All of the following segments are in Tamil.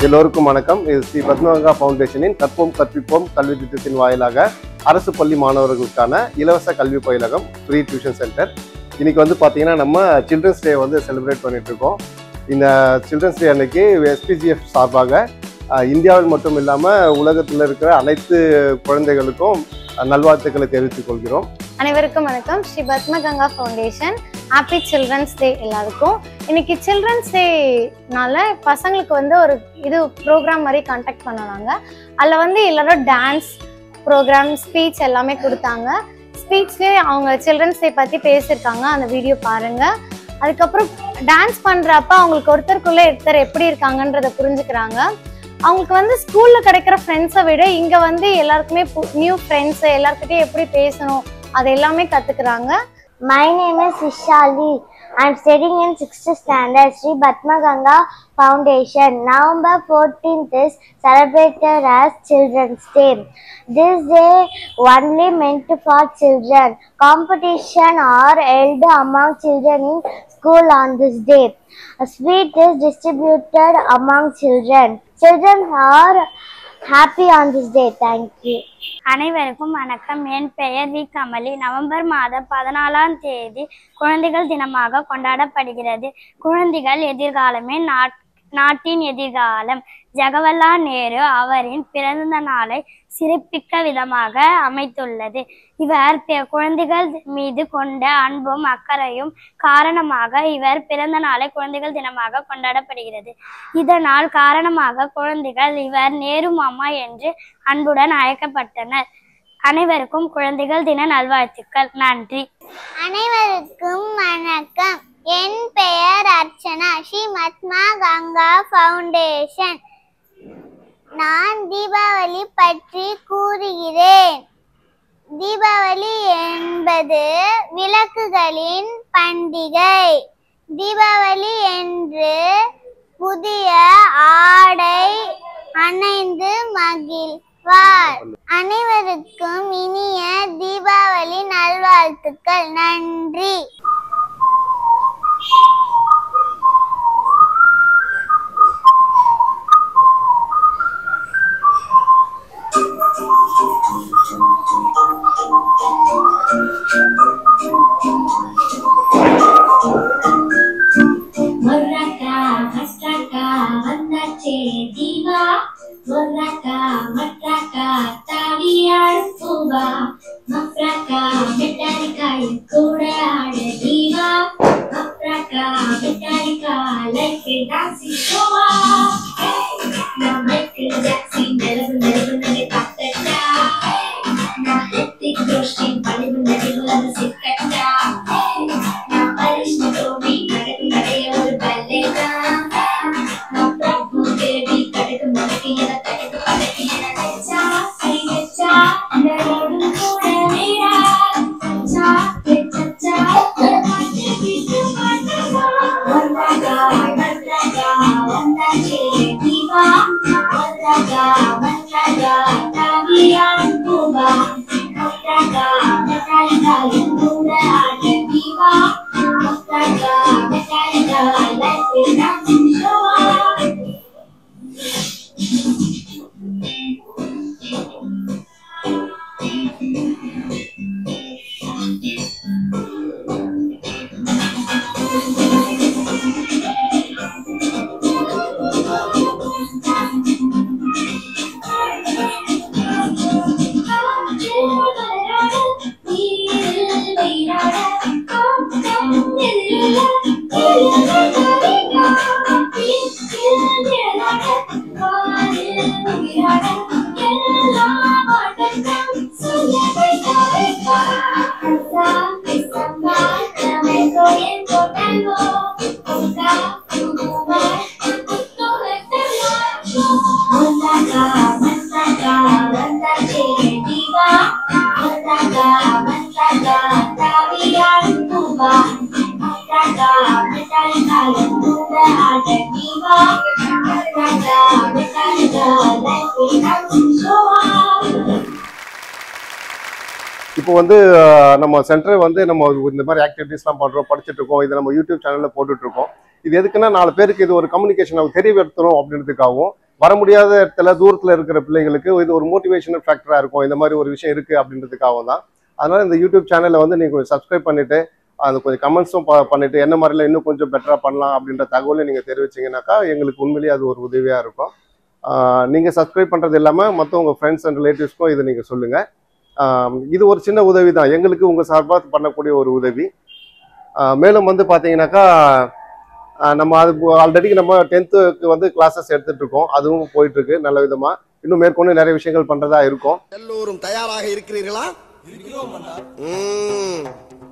எல்லோருக்கும் வணக்கம் இது ஸ்ரீ பத்மகங்கா ஃபவுண்டேஷனின் கற்போம் கற்பிப்போம் கல்வி திட்டத்தின் வாயிலாக அரசு பள்ளி மாணவர்களுக்கான இலவச கல்வி பயிலகம் ஃப்ரீ டியூஷன் சென்டர் இன்னைக்கு வந்து பார்த்தீங்கன்னா நம்ம சில்ட்ரன்ஸ் டே வந்து செலிப்ரேட் பண்ணிட்டு இருக்கோம் இந்த சில்ட்ரன்ஸ் டே அன்னைக்கு எஸ்பிஜிஎஃப் சார்பாக அஹ், இந்தியாவில் மட்டும் இல்லாமல் உலகத்தில் இருக்கிற அனைத்து குழந்தைகளுக்கும் அஹ், நல்வாழ்த்துக்களை தெரிவித்துக் கொள்கிறோம் அனைவருக்கும் வணக்கம் Sri Padmaganga foundation happy children's day எல்லாருக்கும் இன்னைக்கு சில்ட்ரன்ஸ் டேனால பசங்களுக்கு வந்து ஒரு இது ப்ரோக்ராம் மாதிரி கண்டக்ட் பண்ணாங்க அதில் வந்து எல்லாரும் டான்ஸ் ப்ரோக்ராம் ஸ்பீச் எல்லாமே கொடுத்தாங்க ஸ்பீச்லேயே அவங்க சில்ட்ரன்ஸ் டே பற்றி பேசியிருக்காங்க அந்த வீடியோ பாருங்க அதுக்கப்புறம் டான்ஸ் பண்ணுறப்ப அவங்களுக்கு ஒருத்தருக்குள்ளே ஒருத்தர் எப்படி இருக்காங்கன்றத புரிஞ்சுக்கிறாங்க அவங்களுக்கு வந்து ஸ்கூல்ல கிடைக்கிற ஃப்ரெண்ட்ஸை விட இங்க வந்து எல்லாருக்குமே நியூ ஃப்ரெண்ட்ஸ் எல்லாருக்கிட்டையும் எப்படி பேசணும் அது எல்லாமே கத்துக்கிறாங்க My name is Vishali. I'm studying in 6th standard Sri Bhatma Ganga Foundation. November 14th is celebrated as Children's Day. This day only meant for children. Competition are held among children in school on this day. A sweet is distributed among children. Children are happy on this day. Thank you. அனைவருக்கும் வணக்கம் என் பெயர் வி கமலி நவம்பர் மாதம் பதினாலாம் தேதி குழந்தைகள் தினமாக கொண்டாடப்படுகிறது குழந்தைகள் எதிர்காலமே நாட் நாட்டின் எதிர்காலம் ஜவஹர்லால் நேரு அவரின் பிறந்த நாளை சிறப்பிக்க விதமாக அமைத்துள்ளது இவர் பி- குழந்தைகள் மீது கொண்ட அன்பும் அக்கறையும் காரணமாக இவர் பிறந்த நாளை குழந்தைகள் தினமாக கொண்டாடப்படுகிறது இதனால் காரணமாக குழந்தைகள் இவர் நேரு மாமா என்று அன்புடன் அழைக்கப்பட்டனர் அனைவருக்கும் குழந்தைகள் தின நல்வாழ்த்துக்கள் நன்றி அனைவருக்கும் வணக்கம் என் பெயர் அர்ச்சனா ஸ்ரீ மத்மா கங்கா ஃபவுண்டேஷன் நான் தீபாவளி பற்றி கூறுகிறேன் தீபாவளி என்பது விளக்குகளின் பண்டிகை தீபாவளி என்று புதிய ஆடை அணைந்து மகிழ்வார் அனைவருக்கும் இனிய தீபாவளி நல்வாழ்த்துக்கள் நன்றி முர்ரக்கா மஸ்ரக்கா வந்தாச்சே தீவா முர்ரக்கா மட்ரக்கா தாவியாள் பூவா மப்ரக்கா மிட்டாரிக்காய் கூட ஆட தீவா மப்ரக்கா மிட்டாரிக்கா லைஃப் டான்சி ஷோவா நான் மைக்கேல் ஜாக்சன் நிலவு நிலவு நடி பார்த்தா நான் ஹெத்திக் ரோஷின் பழிவு நடிவு அது சிக்கட்டா நான் பரிஷ்ணு தோமி நடக்கு நடைய ஒரு பல்லேதா நான் பிரபு தேவி தடுக்கு முடக்கு என தடுக்கு பதக்கு என வச்சா கை வச்சா நரோடு கூட வீரா சச்சா சச்சா வந்தாகா வந்தாகா வந்தாச்சே தீவா வந்தாகா வந்தாகா தாவியான் பூவா வந்தாகா வந்தாகா கூட ஆட தீவா வந்தாகா வந்தாகா லைஃப் இஸ் டான்சிங் ஷோவா Mandaga, mandaga, mandache diva. Mandaga, mandaga, taviyan tuba. Mandaga, mandaga, tuba ada diva. Mandaga, mandaga, life is dancing show. இப்போ வந்து அஹ், நம்ம சென்டர் வந்து நம்ம இந்த மாதிரி ஆக்டிவிட்டீஸ்லாம் பண்ணுறோம் படிச்சுட்டு இருக்கோம் இதை நம்ம யூடியூப் சேனலில் போட்டுட்டு இருக்கோம் இது எதுக்குன்னா நாலு பேருக்கு இது ஒரு கம்யூனிகேஷன் அவங்க தெரியப்படுத்தணும் அப்படின்றதுக்காகவும் வர முடியாத இடத்துல தூரத்தில் இருக்கிற பிள்ளைங்களுக்கு இது ஒரு மோட்டிவேஷனல் ஃபேக்டராக இருக்கும் இந்த மாதிரி ஒரு விஷயம் இருக்குது அப்படின்றதுக்காக தான் அதனால இந்த யூடியூப் சேனலில் வந்து நீங்கள் கொஞ்சம் சப்ஸ்கிரைப் பண்ணிட்டு அது கொஞ்சம் கமெண்ட்ஸும் பண்ணிட்டு என்ன மாதிரிலாம் இன்னும் கொஞ்சம் பெட்டராக பண்ணலாம் அப்படின்ற தகவலை நீங்கள் தெரிவிச்சீங்கன்னாக்கா எங்களுக்கு உண்மையிலேயே அது ஒரு உதவியாக இருக்கும் ஆஹ் நீங்க சப்ஸ்கிரைப் பண்றது இல்லாம மற்ற உங்க ஃப்ரெண்ட்ஸ் அண்ட் ரிலேட்டிவ்ஸ்க்கும் இதை நீங்க சொல்லுங்க ஆஹ் இது ஒரு சின்ன உதவி தான் எங்களுக்கு உங்க சார்பாக பண்ணக்கூடிய ஒரு உதவி ஆஹ் மேலும் வந்து பாத்தீங்கன்னாக்கா ஆஹ் நம்ம அது ஆல்ரெடி நம்ம டென்த்துக்கு வந்து கிளாஸஸ் எடுத்துட்டு இருக்கோம் அதுவும் போயிட்டு இருக்கு நல்ல விதமா இன்னும் மேற்கொண்டு நிறைய விஷயங்கள் பண்றதா இருக்கும் எல்லோரும் தயாராக இருக்கிறீர்களா ம்.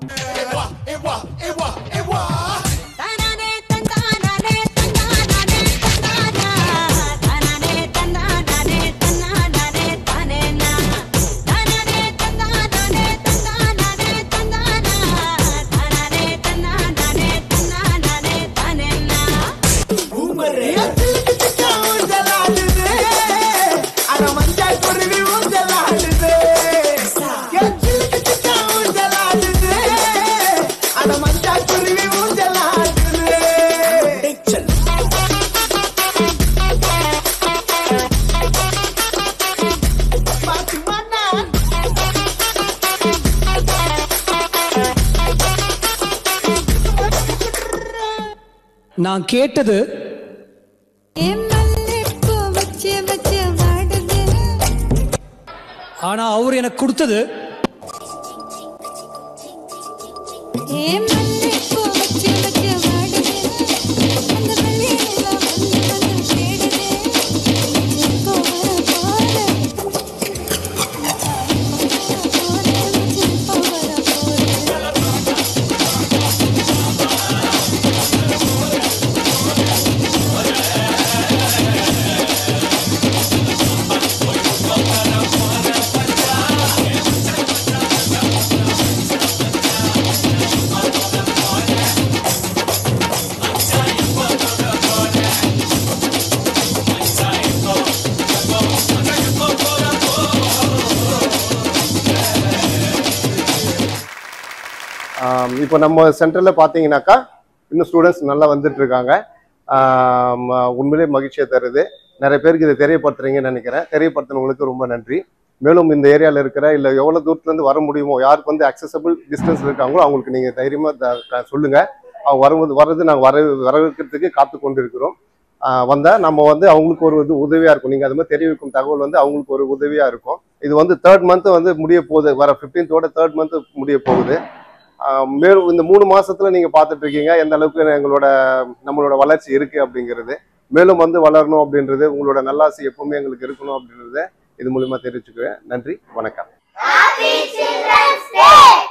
நான் கேட்டது ஆனா அவர் எனக்கு கொடுத்தது ஆம், இப்போ நம்ம சென்டர்ல பாத்தீங்கன்னாக்கா இன்னும் ஸ்டூடெண்ட்ஸ் நல்லா வந்துட்டு இருக்காங்க ஆம், உண்மையிலே மகிழ்ச்சியை தருது நிறைய பேருக்கு இதை தெரியப்படுத்துறீங்கன்னு நினைக்கிறேன் தெரியப்படுத்தினவங்களுக்கு ரொம்ப நன்றி மேலும் இந்த ஏரியாவில் இருக்கிற இல்லை எவ்வளோ தூரத்துலேருந்து வர முடியுமோ யாருக்கு வந்து அக்சசபிள் டிஸ்டன்ஸ் இருக்காங்களோ அவங்களுக்கு நீங்கள் தைரியமாக சொல்லுங்க அவங்க வரும்போது வர்றது நாங்கள் வர வரவேற்கிறதுக்கு காத்து கொண்டு இருக்கிறோம் வந்தால் நம்ம வந்து அவங்களுக்கு ஒரு இது உதவியாக இருக்கும் நீங்கள் அது மாதிரி தெரிவிக்கும் தகவல் வந்து அவங்களுக்கு ஒரு உதவியாக இருக்கும் இது வந்து தேர்ட் மந்த் வந்து முடிய போகுது வர ஃபிஃப்டீன்த்தோட தேர்ட் மந்த் முடிய போகுது ஆஹ் மேலும் இந்த மூணு மாசத்துல நீங்க பார்த்துட்டு இருக்கீங்க எந்த அளவுக்கு எங்களோட நம்மளோட வளர்ச்சி இருக்கு அப்படிங்கிறது மேலும் வந்து வளரணும் அப்படின்றது உங்களோட நல்லாசி எப்பவுமே எங்களுக்கு இருக்கணும் அப்படின்றத இது மூலியமா தெரிவிச்சுக்கிறேன் நன்றி வணக்கம் Happy Children's Day!